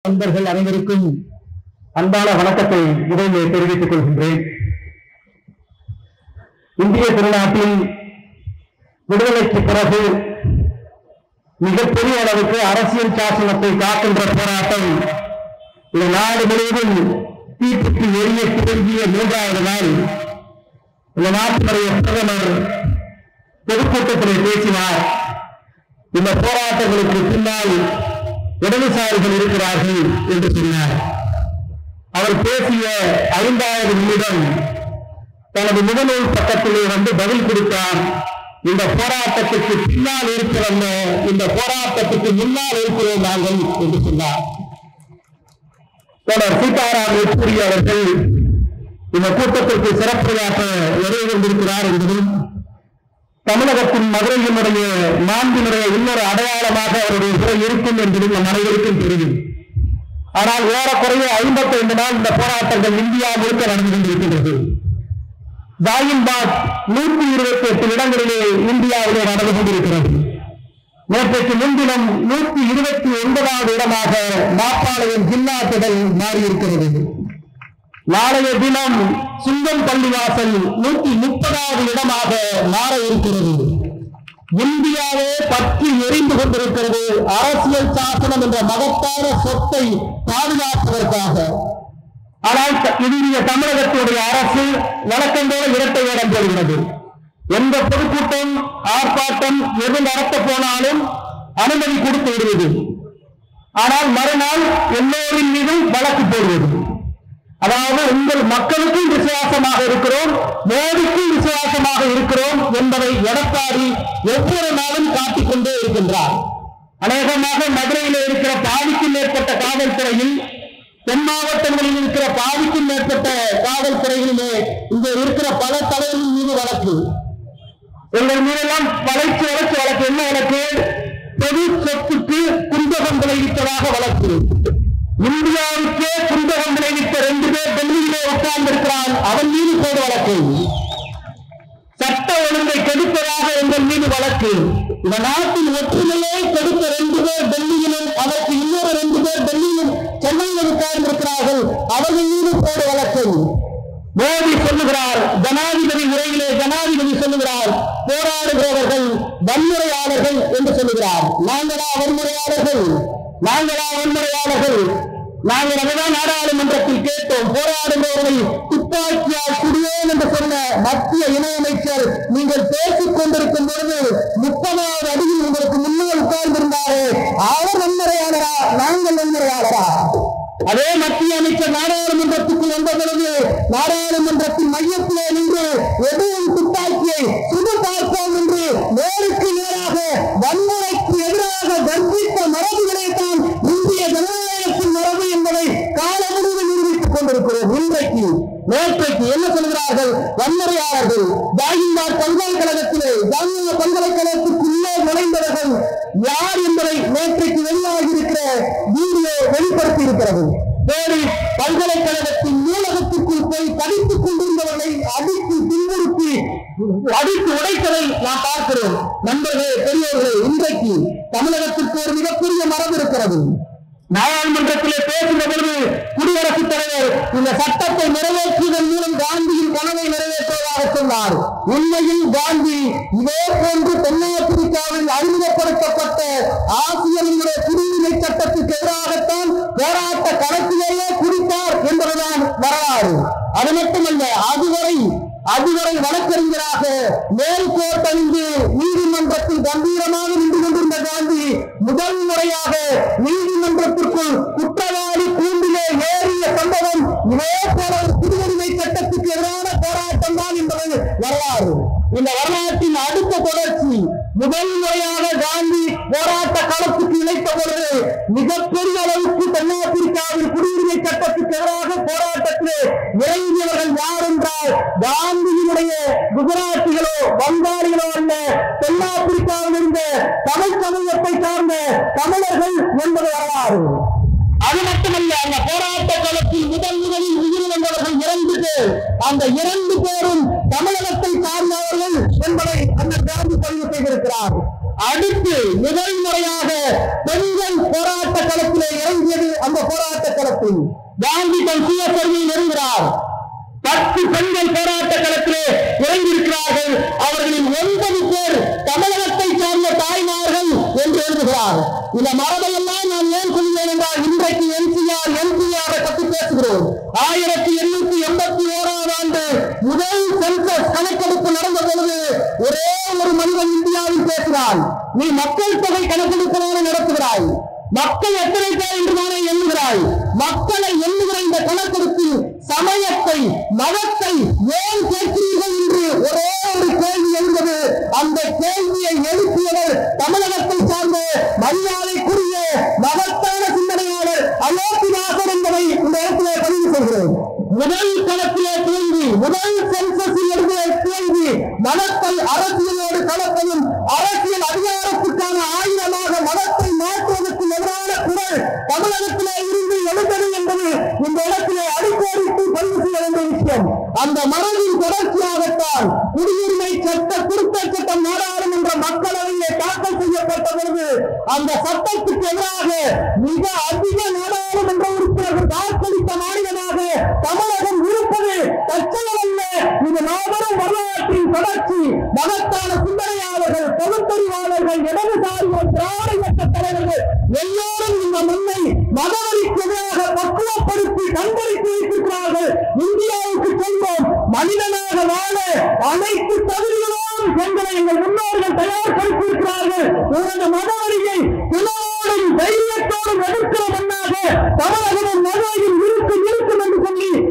நண்பர்கள் அனைவருக்கும் அன்பான வணக்கத்தை இடையே தெரிவித்துக் கொள்கின்றேன் இந்திய திருநாட்டின் விடுதலைக்கு பிறகு மிகப்பெரிய அளவுக்கு அரசியல் சாசனத்தை காக்கின்ற போராட்டம் இந்த நாடு முழுவதும் தீப்பிட்டு எரிய துவங்கிய மூன்றாவது நாள் இந்த நாட்டினுடைய பிரதமர் பொதுக்கூட்டத்தில் பேசினார் இந்த போராட்டங்களுக்கு பின்னால் இடதுசாரிகள் இருக்கிறார்கள் என்று சொன்னார் அவர் பேசிய ஐந்தாவது நிமிடம் தனது முகநூல் பக்கத்திலே வந்து பதில் கொடுத்தார் இந்த போராட்டத்துக்கு பின்னால் இருக்கிறல்ல இந்த போராட்டத்துக்கு முன்னால் இருக்கிறோம் நாங்கள் என்று சொன்னார் தொடர் சீதாராம் யெச்சூரி அவர்கள் இந்த கூட்டத்திற்கு சிறப்புரையாற்ற வருகை கொண்டிருக்கிறார் என்பதும் தமிழகத்தின் மதுரையினுடைய மாண்பினுடைய இன்னொரு அடையாளமாக அவருடைய உரை இருக்கும் என்பதும் நம் அனைவருக்கும் தெரியும் ஆனால் ஏறக்குறைய ஐம்பத்தைந்து நாள் இந்த போராட்டங்கள் இந்தியா முழுக்க நடந்து கொண்டிருக்கின்றது ஜாயின்பாக் நூற்றி இருபத்தி எட்டு இடங்களிலே இந்தியாவிலே நடந்து கொண்டிருக்கிறது நேற்றைக்கு முன்தினம் நூற்றி இருபத்தி ஒன்பதாவது இடமாக மாப்பாளையம் ஜில்லா திடல் மாறியிருக்கிறது நாளைய தினம் சுங்கம் பள்ளிவாசல் நூற்றி முப்பதாவது இடமாக மாற இருக்கிறது இந்தியாவே பற்றி எரிந்து கொண்டிருக்கிறது அரசியல் சாசனம் என்ற மகத்தான சொத்தை பாதுகாப்பதற்காக ஆனால் த- இந்திய தமிழகத்துடைய அரசு வழக்கம் போல இரட்டை வேடம் போடுகிறது எந்த பொதுக்கூட்டம் ஆர்ப்பாட்டம் எது நடத்த போனாலும் அனுமதி கொடுத்து விடுவது ஆனால் மறுநாள் எல்லோரின் மீதும் வழக்கு போடுவது அதாவது உங்கள் மக்களுக்கும் விசுவாசமாக இருக்கிறோம் மோடிக்கும் விசுவாசமாக இருக்கிறோம் என்பதை எடப்பாடி ஒவ்வொரு நாளும் காட்டிக் கொண்டே இருக்கின்றார் அநேகமாக மதுரையில் இருக்கிற பாதிக்கும் மேற்பட்ட காவல்துறையில் தென் மாவட்டங்களில் இருக்கிற பாதிக்கும் மேற்பட்ட காவல்துறைகளிலே இங்கே இருக்கிற பல தலைவர்கள் மீது வழக்கு எங்கள் மீதெல்லாம் வளைச்சு வளைச்சு வழக்கு என்ன வழக்கு பொது சொத்துக்கு குந்தகம் விளைவித்ததாக வழக்கு இந்தியாவுக்கே குந்தகம் விளைவித்த ரெண்டு பேர் டெல்லியிலே உட்கார்ந்திருக்கிறான் அவன் மீது போடு வழக்கு சட்ட ஒழுங்கை கெடுப்பதாக எங்கள் மீது வழக்கு இந்த நாட்டின் ஒற்றுமையை கெடுத்த ரெண்டு பேர் டெல்லியிலும் அதற்கு இன்னொரு ரெண்டு பேர் டெல்லியிலும் சென்னையில் உட்கார்ந்திருக்கிறார்கள் அவர்கள் மீது போடு வழக்கு மோடி சொல்லுகிறார் ஜனாதிபதி உரையிலே ஜனாதிபதி சொல்லுகிறார் போராடுகிறவர்கள் வன்முறையாளர்கள் என்று சொல்லுகிறார் நாங்களா வன்முறையாளர்கள் நாங்களா வன்முறையாளர்கள் நாங்கள் அதுதான் நாடாளுமன்றத்தில் கேட்டோம் போராடுபவர்களை துப்பாக்கியால் சுடுவோம் என்று சொன்ன மத்திய இணையமைச்சர் நீங்கள் பேசிக் கொண்டிருக்கும் பொழுது முப்பதாவது அடியில் உங்களுக்கு முன்னால் உட்கார்ந்திருந்தாரே அவர் வன்முறையாளரா நாங்கள் வன்முறையாளரா அதே மத்திய அமைச்சர் நாடாளுமன்றத்துக்கு வந்த பொழுது நாடாளுமன்றத்தின் மையத்திலே நின்று எதுவும் துப்பாக்கியை சுடு பார்ப்போம் என்று நேருக்கு நேராக வன்முறைக்கு எதிராக கர்ப்பித்த மரபுகளைத்தான் இந்திய ஜனநாயகத்தின் மரபு என்பதை காலமுழுவதும் நிரூபித்துக் கொண்டிருக்கிறோம் இன்றைக்கு நேற்றைக்கு என்ன சொல்கிறார்கள் வன்முறையாளர்கள் ஜாகின்தார் பல்கலைக்கழகத்திலே ஜாமியா பல்கலைக்கழகத்துக்குள்ளே நுழைந்தவர்கள் யார் என்பதை நேற்றைக்கு வெளியாகி இருக்கிற வீடியோ வெளிப்படுத்தி இருக்கிறது போலீஸ் பல்கலைக்கழகத்தின் நூலகத்திற்குள் போய் படித்துக் கொண்டிருந்தவர்களை அடித்து துன்புறுத்தி அடித்து உடைத்ததை நாம் பார்க்கிறோம் நண்பர்களே பெரியவர்களே இன்றைக்கு தமிழகத்திற்கு ஒரு மிகப்பெரிய மரபு இருக்கிறது நாடாளுமன்றத்திலே பேசுகிற பொழுது குடியரசுத் தலைவர் இந்த சட்டத்தை நிறைவேற்றியதன் மூலம் காந்தியின் கனவை நிறைவேற்றுவதாக சொன்னார் உண்மையில் காந்தி இதே போன்று தென்னாப்பிரிக்காவில் அறிமுகப்படுத்தப்பட்ட ஆசியர்களுடைய குடியுரிமை சட்டத்துக்கு எதிராகத்தான் போராட்ட களத்திலேயே குடித்தார் என்பதுதான் வரலாறு அது மட்டுமல்ல அதுவரை அதுவரை வழக்கறிஞராக மேல்கோட் அணிந்து நீதிமன்றத்தில் கம்பீரமாக நின்று கொண்டிருந்த காந்தி முதல் முறையாக நீதிமன்றத்திற்குள் குற்றவாளி கூண்டிலே ஏறிய சம்பவம் இதே போல ஒரு குடியுரிமை சட்டத்துக்கு எதிரான போராட்டம் தான் என்பது வரலாறு இந்த வரலாற்றின் அடுத்த தொடர்ச்சி முதல் முறையாக காந்தி போராட்ட களத்துக்கு இணைத்த பொழுது மிகப்பெரிய அளவுக்கு தென்னாப்பிரிக்காவில் குடியுரிமை சட்டத்துக்கு எதிராக போராட்டத்திலே இறங்கியவர்கள் யார் என்றால் காந்தியினுடைய குஜராத்திகளோ வங்காளிகளோ அல்ல தென்னாப்பிரிக்காவில் இருந்த தமிழ் சமூகத்தை சார்ந்த தமிழர்கள் என்பது வரலாறு அது மட்டுமல்ல அந்த போராட்ட களத்தில் முதல் முதலில் உயிரிழந்தவர்கள் இரண்டு பேர் அந்த இரண்டு பேரும் தமிழகத்தை சார்ந்தவர்கள் என்பதை அந்த காந்தி பதிவு செய்திருக்கிறார் அடுத்து முதல் முறையாக பெண்கள் போராட்ட களத்திலே இறங்கியது அந்த போராட்ட களத்தில் காந்தி தன் சுய பெருமையை நெருங்கிறார் பத்து பெண்கள் போராட்ட களத்திலே இறங்கியிருக்கிறார்கள் அவர்களில் ஒன்பது பேர் தமிழகத்தை சார்ந்த தாய்மார்கள் என்று எழுதுகிறார் இந்த மரபையெல்லாம் நான் ஏன் சொல்கிறேன் என்றால் இன்றைக்கு என்சிஆர் என்சிஆர் பற்றி பேசுகிறோம் ஆயிரத்தி எண்ணூத்தி எண்பத்தி ஓராம் ஆண்டு முதல் சென்சஸ் கணக்கெடுப்பு நடந்த பொழுது ஒரே ஒரு மனிதன் இந்தியாவில் பேசுகிறான் நீ மக்கள் தொகை கணக்கெடுப்பு நடத்துகிறாய் மக்கள் எத்தனை பேர் என்று தானே எண்ணுகிறாய் மக்களை எண்ணுகிற இந்த கணக்கெடுப்பில் சமயத்தை மதத்தை ஏன் கேட்கிறீர்கள் என்று ஒரே ஒரு கேள்வி எழுந்தது அந்த கேள்வியை எழுப்பியவர் தமிழகத்தை சார்ந்த மரியாதைக்குரிய மகத்தான சிந்தனையாளர் அயோத்திதாசர் என்பதை இந்த இடத்திலே பதிவு செய்கிறேன் முதல் களத்திலே கேள்வி முதல் சென்சஸில் எழுதிய கேள்வி மதத்தை அரசியலோடு கலப்பையும் அரசியல் அதிகாரத்துக்கான ஆயுதமாக மதத்தை மாற்றுவதற்கு எதிரான குரல் தமிழகத்திலே இருந்து எழுந்தது என்பது இந்த இடத்திலே அடிக்கோடிட்டு பதிவு செய்ய வேண்டிய விஷயம் அந்த மரபின் தொடர்ச்சியாகத்தான் குடியுரிமை சட்ட திருத்த சட்டம் நாடாளுமன்ற மக்களவையிலே தாக்கல் செய்யப்பட்ட பொழுது அந்த சட்டத்துக்கு எதிராக மிக அதிக நாடாளுமன்ற உறுப்பினர்கள் வாக்களித்த மாநிலமாக தமிழகம் இருப்பது தற்செயலல்ல இது மாபெரும் வரலாற்றின் தொடர்ச்சி மகத்தான சிந்தனையாளர்கள் பகுத்தறிவாளர்கள் இடதுசாரிகள் திராவிட இயக்க தலைவர்கள் எல்லோரும் இந்த மண்ணை மதவெறிக்கு எதிராக பக்குவப்படுத்தி கண்காணித்து வைத்திருக்கிறார்கள் இந்தியாவுக்கு செல்வோம் மனிதனாக வாழ அனைத்து தகுதிகளோடும் எங்களை எங்கள் முன்னோர்கள் தயார்படுத்தியிருக்கிறார்கள் உனது மதவெறியை துணோடும் தைரியத்தோடும் எதிர்க்கிற மண்ணாக தமிழகமும் மதுரையும் இருக்கும் இருக்கும் என்று சொல்லி